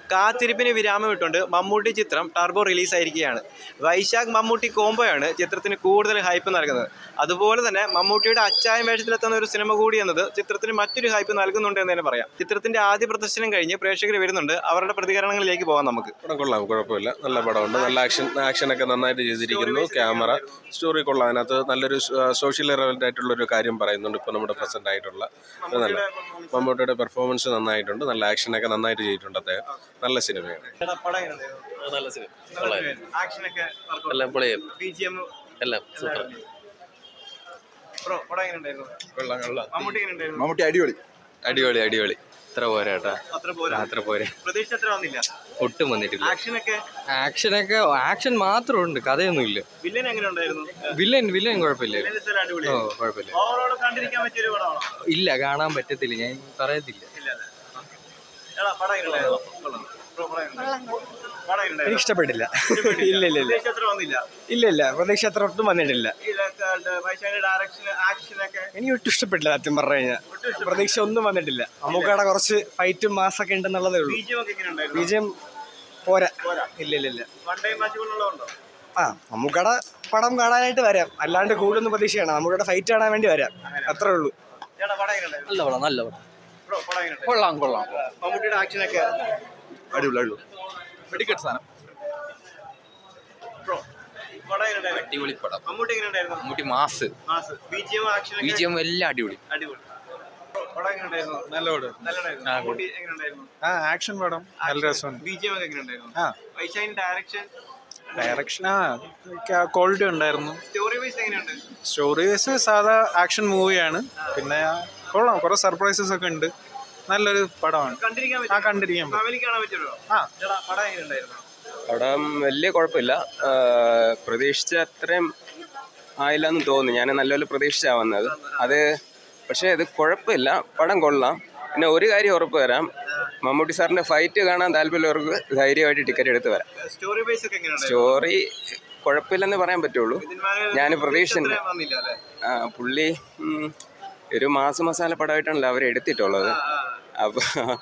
കാത്തിരിപ്പിന് വിരാമം ഇട്ടുകൊണ്ട് മമ്മൂട്ടി ചിത്രം ടർബോ റിലീസായിരിക്കുകയാണ് വൈശാഖ് മമ്മൂട്ടി കോംബോയാണ് ചിത്രത്തിന് കൂടുതൽ ഹൈപ്പ് നൽകുന്നത് അതുപോലെ തന്നെ മമ്മൂട്ടിയുടെ അച്ചായം വേഷത്തിലെത്തുന്ന ഒരു സിനിമ കൂടി എന്നത് ചിത്രത്തിന് മറ്റൊരു ഹൈപ്പ് നൽകുന്നുണ്ട് എന്ന് തന്നെ പറയാം ചിത്രത്തിന്റെ ആദ്യ പ്രദർശനം കഴിഞ്ഞ് പ്രേക്ഷകർ വരുന്നുണ്ട് അവരുടെ പ്രതികരണങ്ങളിലേക്ക് പോകാം നമുക്ക് പടം കൊള്ളാം കുഴപ്പമില്ല നല്ല പടമുണ്ട് നല്ല ആക്ഷൻ ആക്ഷനൊക്കെ നന്നായിട്ട് ചെയ്തിരിക്കുന്നു ക്യാമറ സ്റ്റോറി കൊള്ളാം അതിനകത്ത് നല്ലൊരു സോഷ്യൽ റെലവൻ്റ് ആയിട്ടുള്ള ഒരു കാര്യം പറയുന്നുണ്ട് ഇപ്പോൾ നമ്മുടെ പ്രസന്റ് ആയിട്ടുള്ള ഒരു നല്ല മമ്മൂട്ടിയുടെ പെർഫോമൻസ് നന്നായിട്ടുണ്ട് നല്ല ആക്ഷനൊക്കെ നന്നായിട്ട് ചെയ്തിട്ടുണ്ട് അദ്ദേഹം നല്ല സിനിമയാണ് നല്ല സിനിമ ആക്ഷനൊക്കെ എല്ലാം പൊളിയും BGM, എല്ലാം സൂപ്പർ ബ്രോ, പടം എങ്ങനെയുണ്ടായിരുന്നു? മമ്മൂട്ടി എങ്ങനെയുണ്ടായിരുന്നു? മമ്മൂട്ടി അടിപൊളി അടിപൊളി അടിപൊളി ഇത്ര പോരാ കേട്ടാ അത്ര പോരാ. അത്ര പോരെ പ്രതീക്ഷ അത്ര വന്നില്ല ഒട്ടും വന്നിട്ടില്ല ആക്ഷനൊക്കെ ആക്ഷനൊക്കെ ആക്ഷൻ മാത്രമുണ്ട് കഥയൊന്നുമില്ല വില്ലൻ എങ്ങനെ ഉണ്ടായിരുന്നു വില്ലൻ വില്ലൻ കുഴപ്പമില്ല അടിപൊളി ഓ കുഴപ്പമില്ല ഓവറോൾ കണ്ടിരിക്കാൻ പറ്റിയ ഒരു പടമാണോ ഇല്ല കാണാൻ പറ്റത്തില്ല ഞാൻ പറയത്തില്ല ഇല്ല അല്ലേ? എടാ, പടം എങ്ങനെയുണ്ടായിരുന്നു? കൊള്ളാം. ബ്രോ, പടം എങ്ങനെയുണ്ടായിരുന്നു? പടം എങ്ങനെയുണ്ടായിരുന്നു? എനിക്ക് ഇഷ്ടപ്പെട്ടില്ല ഇല്ല ഇല്ല ഇല്ല പ്രതീക്ഷ അത്ര വന്നില്ല ഇല്ല ഇല്ല പ്രതീക്ഷ അത്ര ഒട്ടും വന്നിട്ടില്ല ഇതൊക്കെ വൈശാഖിന്റെ ഡയറക്ഷൻ ആക്ഷനൊക്കെ എനിക്ക് ഒട്ടും ഇഷ്ടപ്പെട്ടില്ല സത്യം പറഞ്ഞു കഴിഞ്ഞാൽ പ്രതീക്ഷ ഒന്നും വന്നിട്ടില്ല അമ്മൂക്കയുടെ കുറച്ച് ഫൈറ്റും മാസൊക്കെ ഉണ്ടെന്നുള്ളതേ ഉള്ളൂ ബീജം ഒക്കെ എങ്ങനെയുണ്ടായിരുന്നു ബീജം പോരാ പോരാ. ഇല്ല ഇല്ല ഇല്ല വൺ ടൈം മാച്ച് കൊണ്ടുള്ളതുണ്ടോ ആ അമ്മൂക്കയുടെ പടം കാണാനായിട്ട് വരാം അല്ലാണ്ട് കൂടുതലൊന്നും പ്രതീക്ഷയാണ് അമ്മൂക്കയുടെ ഫൈറ്റ് കാണാൻ വേണ്ടി വരാം അത്രേ ഉള്ളൂ ചേട്ടാ പടം എങ്ങനെയുണ്ടായിരുന്നു നല്ല പടം നല്ല പടം ബ്രോ പടം എങ്ങനെയുണ്ടായിരുന്നു കൊള്ളാം കൊള്ളാം മമ്മൂട്ടിയുടെ ആക്ഷനൊക്കെ അടിപൊളി അടിപൊളി വെടിക്കെട്ട് സാധനം ബ്രോ പടം എങ്ങനെയുണ്ടായിരുന്നു അടിപൊളി പടം മമ്മൂട്ടി എങ്ങനെയുണ്ടായിരുന്നു മമ്മൂട്ടി മാസ് മാസ് ബിജിഎം ആക്ഷനൊക്കെ ബിജിഎം എല്ലാം അടിപൊളി അടിപൊളി ബ്രോ, പടം എങ്ങനെയുണ്ടായിരുന്നു നല്ല പടം നല്ലതായിരുന്നു മമ്മൂട്ടി എങ്ങനെയുണ്ടായിരുന്നു ആ ആക്ഷൻ പടം നല്ല രസമുണ്ട് ബിജിഎം ഒക്കെ എങ്ങനെയുണ്ടായിരുന്നു ആ വൈശാഖിന്റെ ഡയറക്ഷൻ ഡയറക്ഷൻ ആ ക്വാളിറ്റി ഉണ്ടായിരുന്നു സ്റ്റോറി വൈസ് എങ്ങനെയുണ്ട് സ്റ്റോറി വൈസ് സാധാ ആക്ഷൻ മൂവിയാണ് പിന്നെ കൊള്ളാം കുറെ സർപ്രൈസസ് ഒക്കെ ഉണ്ട് നല്ലൊരു പടമാണ് കണ്ടിരിക്കാൻ ആ പറ്റും കണ്ടിരിക്കാൻ പറ്റും. ഫാമിലി കാണാൻ പറ്റുമോ ആ. ചേട്ടാ പടം എങ്ങനെയുണ്ടായിരുന്നു പടം വലിയ കുഴപ്പമില്ല ആ, പ്രതീക്ഷിച്ച അത്രയും ആയില്ലെന്ന് തോന്നുന്നു ഞാൻ നല്ലപോലെ പ്രതീക്ഷിച്ചാ വന്നത് അത് പക്ഷേ ഇത് കുഴപ്പമില്ല പടം കൊള്ളാം പിന്നെ ഒരു കാര്യം ഉറപ്പ് തരാം മമ്മൂട്ടി സാറിൻ്റെ ഫൈറ്റ് കാണാൻ താല്പര്യമുള്ളവർക്ക് ധൈര്യമായിട്ട് ടിക്കറ്റ് എടുത്ത് വരാം സ്റ്റോറി വൈസ് ഒക്കെ എങ്ങനെയുണ്ടായിരുന്നു സ്റ്റോറി കുഴപ്പമില്ലെന്ന് പറയാൻ പറ്റുള്ളൂ ഇതിന്മാരെ ഞാൻ പ്രതീക്ഷ പ്രതീക്ഷിച്ചില്ല അത്രയും വന്നില്ല അല്ലേ ആ, പുള്ളി ഉം, ഒരു മാസ മസാല പടമായിട്ടാണല്ലോ അവർ എടുത്തിട്ടുള്ളത് അപ്പോൾ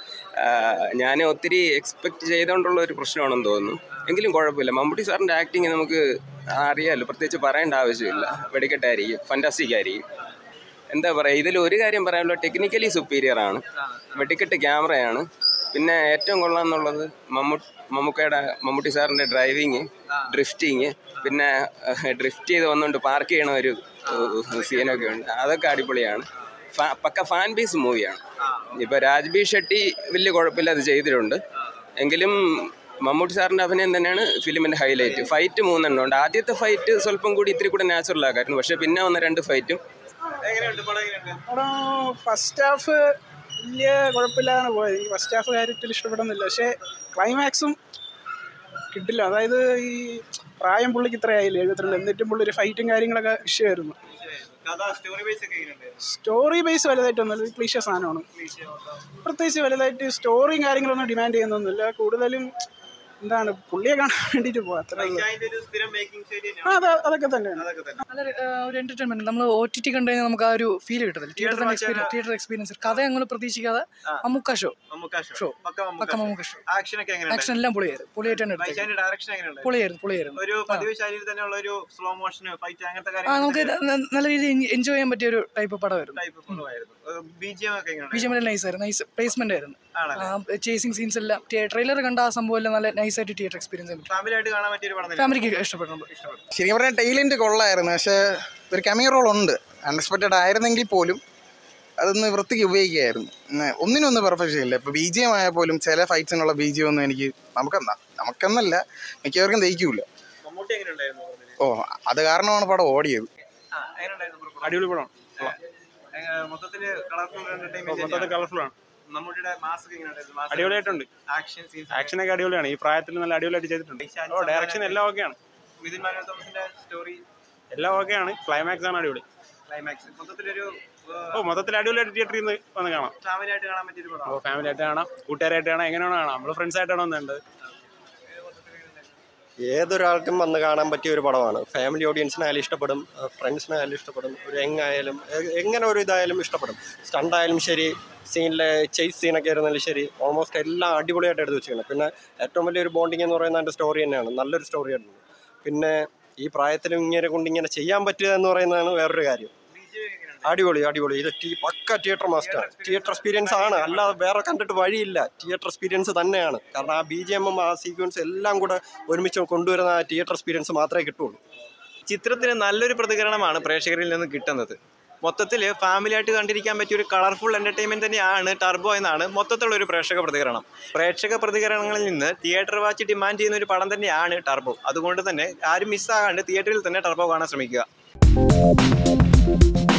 ഞാൻ ഒത്തിരി എക്സ്പെക്ട് ചെയ്തുകൊണ്ടുള്ള ഒരു പ്രശ്നമാണെന്ന് തോന്നുന്നു എങ്കിലും കുഴപ്പമില്ല മമ്മൂട്ടി സാറിൻ്റെ ആക്ടിങ് നമുക്ക് അറിയാമല്ലോ പ്രത്യേകിച്ച് പറയേണ്ട ആവശ്യമില്ല വെടിക്കെട്ടായിരിക്കും ഫൻറ്റാസ്റ്റിക് ആയിരിക്കും എന്താ പറയുക ഇതിൽ ഒരു കാര്യം പറയാനുള്ളത് ടെക്നിക്കലി സുപ്പീരിയർ ആണ് വെടിക്കെട്ട് ക്യാമറയാണ് പിന്നെ ഏറ്റവും കൊള്ളാമെന്നുള്ളത് മമ്മൂ മമ്മൂക്കയുടെ മമ്മൂട്ടി സാറിൻ്റെ ഡ്രൈവിങ് ഡ്രിഫ്റ്റിങ് പിന്നെ ഡ്രിഫ്റ്റ് ചെയ്ത് വന്നുകൊണ്ട് പാർക്ക് ചെയ്യണ ഒരു സീനൊക്കെ ഉണ്ട് അതൊക്കെ അടിപൊളിയാണ് ഫാ- പക്ക ഫാൻ ബേസ് മൂവിയാണ് ഇപ്പോൾ രാജ്ബി ഷെട്ടി വലിയ കുഴപ്പമില്ല അത് ചെയ്തിട്ടുണ്ട് എങ്കിലും മമ്മൂട്ടി സാറിൻ്റെ അഭിനയം തന്നെയാണ് ഫിലിമിൻ്റെ ഹൈലൈറ്റ് ഫൈറ്റ് മൂന്നെണ്ണം ഉണ്ട് ആദ്യത്തെ ഫൈറ്റ് സ്വല്പം കൂടി ഇത്തിരി കൂടെ നാച്ചുറൽ ആക്കായിരുന്നു പക്ഷേ പിന്നെ വന്ന രണ്ട് ഫൈറ്റും എങ്ങനെയുണ്ട് പടം എങ്ങനെയുണ്ട് പടം ഫസ്റ്റ് ഹാഫ് വലിയ കുഴപ്പമില്ലാതാണ് പോയത് എനിക്ക് ഫസ്റ്റ് ഹാഫ് കാര്യത്തിൽ ഇഷ്ടപ്പെടുന്നില്ല പക്ഷേ ക്ലൈമാക്സും കിട്ടില്ല അതായത് ഈ പ്രായം പുള്ളിക്ക് ഇത്രയായില്ല എഴുപത്തിരണ്ട് എന്നിട്ടും പുള്ളി ഒരു ഫൈറ്റും കാര്യങ്ങളൊക്കെ വിഷയമായിരുന്നു കഥ സ്റ്റോറി വൈസ് ഒക്കെ എങ്ങനെയുണ്ടായിരുന്നു സ്റ്റോറി ബേസ് വലുതായിട്ടൊന്നുമില്ല ക്ലീശ സാധനമാണ് പ്രത്യേകിച്ച് വലുതായിട്ട് സ്റ്റോറിയും കാര്യങ്ങളൊന്നും ഡിമാൻഡ് ചെയ്യുന്നൊന്നുമില്ല കൂടുതലും എന്താണ് പുള്ളിയെ കാണാൻ വേണ്ടിയിട്ട് പോകാം അത്ര വൈശാഖിന്റെ ഒരു സ്ഥിരം മേക്കിംഗ് ശൈലി ആ അത് അതൊക്കെ തന്നെയാണ് അതൊക്കെ തന്നെ നല്ല ആ, ഒരു എന്റർടൈൻമെന്റ് നമ്മൾ ഒ ടി ടി കണ്ടു കഴിഞ്ഞാൽ നമുക്ക് ആ ഒരു ഫീൽ കിട്ടത്തില്ല തിയേറ്റർ തന്നെ എക്സ്പീരിയൻസ് തിയേറ്റർ എക്സ്പീരിയൻസ് കഥ ഞങ്ങൾ പ്രതീക്ഷിക്കാതെ Mammukka show Mammukka show show പക്ക പക്ക മമ്മൂക്ക മമ്മൂക്ക ഷോ ആക്ഷൻ ഒക്കെ എങ്ങനെയുണ്ട് ആക്ഷൻ എല്ലാം പൊളിയായിരുന്നു പൊളിയായിട്ടാണ് എടുത്തത് വൈശാഖിന്റെ ഡയറക്ഷൻ എങ്ങനെയുണ്ട് പൊളിയായിരുന്നു പൊളിയായിരുന്നു ഒരു പതിവ് ശൈലിയിൽ തന്നെയുള്ള ഒരു സ്ലോ മോഷൻ ഫൈറ്റ് അങ്ങനത്തെ ആ നമുക്ക് ഇത് ന- നല്ല രീതിയിൽ എൻജോയ് ചെയ്യാൻ പറ്റിയ ഒരു ടൈപ്പ് പടമായിരുന്നു ടൈപ്പ് കൊണ്ടുപോയിരുന്നു ബിജിഎം ഒക്കെ എങ്ങനെയുണ്ട് ബിജെപി നൈസ് ആയിരുന്നു നൈസ് പ്ലേസ്മെന്റ് ആയിരുന്നു ആണല്ലേ ചേസിങ് സീൻസ് എല്ലാം ട്രെയിലർ കണ്ട ആ സംഭവം എല്ലാം നല്ല നൈസ് ആയിട്ട് തിയേറ്റർ എക്സ്പീരിയൻസ് ചെയ്യാൻ പറ്റും ഫാമിലി ആയിട്ട് കാണാൻ പറ്റിയ ഒരു പടം തന്നെ ഫാമിലിക്ക് ഇഷ്ടപ്പെടുന്നുണ്ട് ശരിക്കും പറഞ്ഞാൽ ടൈലൻഡ് കൊള്ളായിരുന്നു പക്ഷേ ഒരു കെമിയ റോൾ ഉണ്ട് അൺഎക്സ്പെക്റ്റഡ് ആയിരുന്നെങ്കിൽ പോലും അതൊന്ന് വൃത്തിക്ക് ഉപയോഗിക്കുകയായിരുന്നു പിന്നെ ഒന്നിനൊന്നും പെർഫെക്ഷൻ ഇല്ല ഇപ്പോൾ ബി ജി എം ആയാൽ പോലും ചില ഫൈറ്റ്സിനുള്ള ബി ജി ഒന്നും എനിക്ക് നമുക്കെന്നാ നമുക്കെന്നല്ല മിക്കവർക്കും ദഹിക്കൂല മമ്മൂട്ടി എങ്ങനെയുണ്ടായിരുന്നു ഓ അത് കാരണമാണ് പടം ഓടിയത് ആ, എങ്ങനെയുണ്ടായിരുന്നു ബ്രോ? അടിപൊളി പടം ഏ, മൊത്തത്തില് കളർഫുൾ മൊത്തത്തിൽ എന്റർടൈൻമെന്റ് കളർഫുൾ ആണ് മമ്മൂട്ടിയുടെ മാസ്ക് എങ്ങനെയുണ്ടായിരുന്നു Mask- അടിപൊളിയായിട്ടുണ്ട് ആക്ഷൻ സീൻസ് ആക്ഷൻ ഒക്കെ അടിപൊളിയാണ് ഈ പ്രായത്തിൽ നല്ല അടിപൊളിയായിട്ട് ചെയ്തിട്ടുണ്ട് ഓ ഡയറക്ഷൻ എല്ലാം ഓക്കെയാണ് മിഥുൻ മാനുവൽ തോമസിന്റെ സ്റ്റോറി എല്ലാം ഓക്കെയാണ് ക്ലൈമാക്സ് ആണ് അടിപൊളി ക്ലൈമാക്സ് മൊത്തത്തിലൊരു ഓ മൊത്തത്തിൽ അടിപൊളിയായിട്ട് തിയേറ്ററിൽ നിന്ന് വന്ന് കാണാം ഫാമിലി ആയിട്ട് കാണാൻ പറ്റിയ ഒരു ഓ പടം ഫാമിലി ആയിട്ട് കാണാം കൂട്ടുകാരായിട്ട് കാണാം എങ്ങനെയാണോ കാണാം നമ്മൾ ഫ്രണ്ട്സ് ആയിട്ടാണ് വന്നിട്ടുണ്ട് ഏതൊരാൾക്കും വന്ന് കാണാൻ പറ്റിയ ഒരു പടമാണ് ഫാമിലി ഓഡിയൻസിനായാലും ഇഷ്ടപ്പെടും ഫ്രണ്ട്സിനായാലും ഇഷ്ടപ്പെടും ഒരു യങ് ആയാലും എ- എങ്ങനെ ഒരു ഇതായാലും ഇഷ്ടപ്പെടും സ്റ്റണ്ടായാലും ശരി സീനിലെ ചേസ് സീനൊക്കെ ആയിരുന്നാലും ശരി ഓൾമോസ്റ്റ് എല്ലാം അടിപൊളിയായിട്ട് എടുത്ത് വെച്ചിരിക്കണം പിന്നെ ഏറ്റവും വലിയൊരു ബോണ്ടിങ് എന്ന് പറയുന്നത് അതിൻ്റെ സ്റ്റോറി തന്നെയാണ് നല്ലൊരു സ്റ്റോറി ആയിരുന്നു പിന്നെ ഈ പ്രായത്തിലും ഇങ്ങനെ കൊണ്ട് ഇങ്ങനെ ചെയ്യാൻ പറ്റുക എന്ന് പറയുന്നതാണ് വേറൊരു കാര്യം അടിപൊളി അടിപൊളി ഇത് ടീ പക്ക തിയേറ്റർ മാസ്റ്റർ തിയേറ്റർ എക്സ്പീരിയൻസ് ആണ് അല്ലാതെ വേറെ കണ്ടിട്ട് വഴിയില്ല തിയേറ്റർ എക്സ്പീരിയൻസ് തന്നെയാണ് കാരണം ആ ബി ജി എമ്മും ആ സീക്വൻസ് എല്ലാം കൂടെ ഒരുമിച്ച് കൊണ്ടുവരുന്ന ആ തിയേറ്റർ എക്സ്പീരിയൻസ് മാത്രമേ കിട്ടുള്ളൂ ചിത്രത്തിന് നല്ലൊരു പ്രതികരണമാണ് പ്രേക്ഷകരിൽ നിന്ന് കിട്ടുന്നത് മൊത്തത്തിൽ ഫാമിലി ആയിട്ട് കണ്ടിരിക്കാൻ പറ്റിയ ഒരു കളർഫുൾ എന്റർടൈൻമെന്റ് തന്നെയാണ് ടർബോ എന്നാണ് മൊത്തത്തിലുള്ള ഒരു പ്രേക്ഷക പ്രതികരണം പ്രേക്ഷക പ്രതികരണങ്ങളിൽ നിന്ന് തിയേറ്റർ വാച്ച് ഡിമാൻഡ് ചെയ്യുന്ന ഒരു പടം തന്നെയാണ് ടർബോ അതുകൊണ്ട് തന്നെ ആരും മിസ്സാകാണ്ട് തിയേറ്ററിൽ തന്നെ ടർബോ കാണാൻ ശ്രമിക്കുക